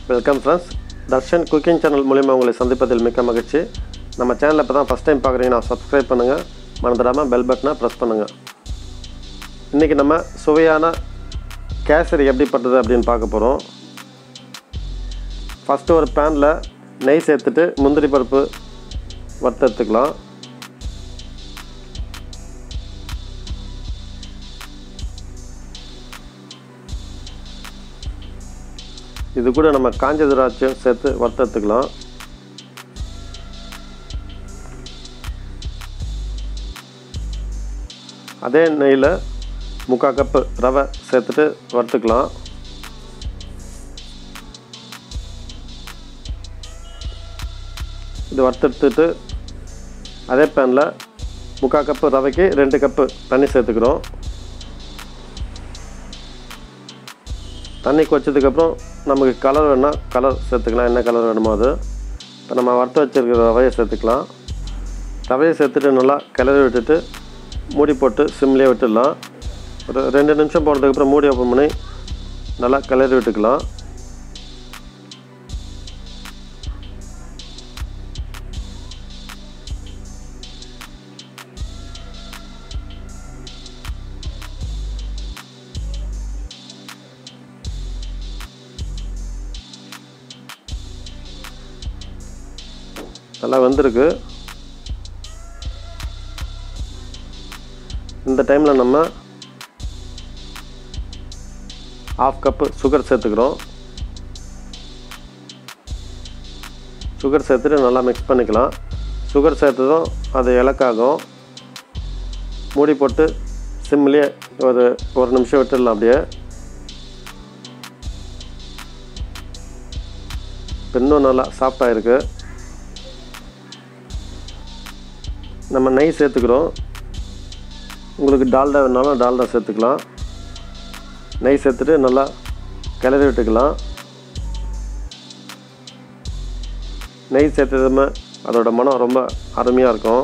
welcome friends Darshan cooking channel மூலிமா உங்களை சந்திப்பதில் மிக்க மகிழ்ச்சி நம்ம சேனலில் இப்போ தான் ஃபஸ்ட் டைம் பார்க்குறீங்கன்னா சப்ஸ்கிரைப் பண்ணுங்கள் மறந்துடாமல் பெல் பட்டனை ப்ரெஸ் பண்ணுங்கள் இன்றைக்கி நம்ம சுவையான கேசரி எப்படி பண்ணுறது அப்படின்னு பார்க்க போகிறோம் ஃபஸ்ட்டு ஒரு பேனில் நெய் சேர்த்துட்டு முந்திரி பருப்பு வறுத்தெடுத்துக்கலாம் இது கூட நம்ம காஞ்ச திராட்சையும் சேர்த்து வறுத்தெடுத்துக்கலாம் அதே நெய்யில் முக்கால் கப்பு ரவை சேர்த்துட்டு வறுத்துக்கலாம் இது வறுத்தெடுத்துட்டு அதே பேனில் முக்கால் கப்பு ரவைக்கு ரெண்டு கப்பு தண்ணி சேர்த்துக்கிறோம் தண்ணி கொச்சதுக்கப்புறம் நமக்கு கலர் வேணால் கலர் சேர்த்துக்கலாம் என்ன கலர் வேணுமோ அது இப்போ நம்ம வறுத்து வச்சுருக்கிற ரவையை சேர்த்துக்கலாம் ரவையை சேர்த்துட்டு நல்லா கிளறி விட்டுட்டு மூடி போட்டு சிம்லேயே விட்டுடலாம் ஒரு ரெண்டு நிமிஷம் போனதுக்கப்புறம் மூடி ஓப்பன் பண்ணி நல்லா கிளறி விட்டுக்கலாம் நல்லா வெந்திருக்கு இந்த டைமில் நம்ம ஆஃப் கப்பு சுகர் சேர்த்துக்கிறோம் சுகர் சேர்த்துட்டு நல்லா மிக்ஸ் பண்ணிக்கலாம் சுகர் சேர்த்ததும் அது இலக்காகும் மூடி போட்டு சிம்லேயே ஒரு ஒரு நிமிஷம் விட்டுடலாம் அப்படியே இன்னும் நல்லா சாஃப்டாக இருக்குது நம்ம நெய் சேர்த்துக்கிறோம் உங்களுக்கு டால்டா வேணாலும் டால்டா சேர்த்துக்கலாம் நெய் சேர்த்துட்டு நல்லா கிளறி விட்டுக்கலாம் நெய் சேர்த்ததுமே அதோட மனம் ரொம்ப அருமையாக இருக்கும்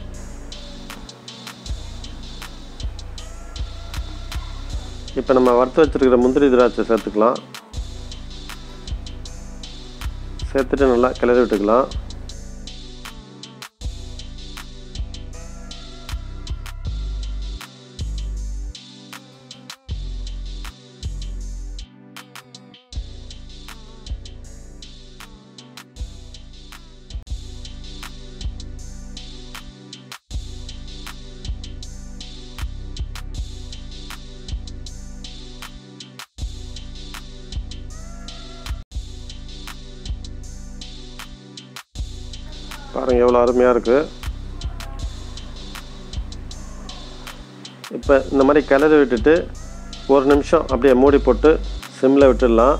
இப்போ நம்ம வறுத்து வச்சுருக்கிற முந்திரி திராட்சை சேர்த்துக்கலாம் சேர்த்துட்டு நல்லா கிளறி விட்டுக்கலாம் பாருங்கள் எவ்வளோ அருமையாக இருக்குது இப்போ இந்த மாதிரி கிளறி விட்டுட்டு ஒரு நிமிஷம் அப்படியே மூடி போட்டு சிம்மில் விட்டுடலாம்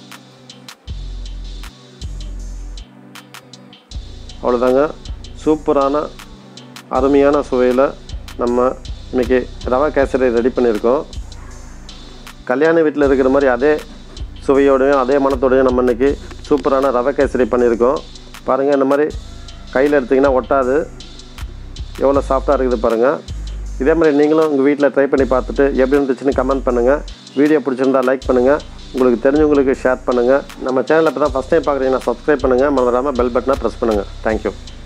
அவ்வளோதாங்க சூப்பரான அருமையான சுவையில் நம்ம இன்றைக்கி ரவா கேசரி ரெடி பண்ணியிருக்கோம் கல்யாண வீட்டில் இருக்கிற மாதிரி அதே சுவையோடையும் அதே மனத்தோடையும் நம்ம இன்றைக்கி சூப்பரான ரவை கேசரி பண்ணியிருக்கோம் பாருங்கள் இந்த மாதிரி கையில் எடுத்திங்கன்னா ஒட்டாது எவ்வளோ சாஃப்டாக இருக்குது பாருங்கள் இதே மாதிரி நீங்களும் உங்கள் வீட்டில் ட்ரை பண்ணி பார்த்துட்டு எப்படி இருந்துச்சுன்னு கமெண்ட் பண்ணுங்கள் வீடியோ பிடிச்சிருந்தா லைக் பண்ணுங்கள் உங்களுக்கு தெரிஞ்சவங்களுக்கு ஷேர் பண்ணுங்கள் நம்ம சேனலில் இப்போ தான் ஃபஸ்ட் டைம் பார்க்குறீங்கன்னா சப்ஸ்கிரைப் பண்ணுங்கள் மறந்துடாமல் பெல் பட்டனை ப்ரெஸ் பண்ணுங்கள் தேங்க்யூ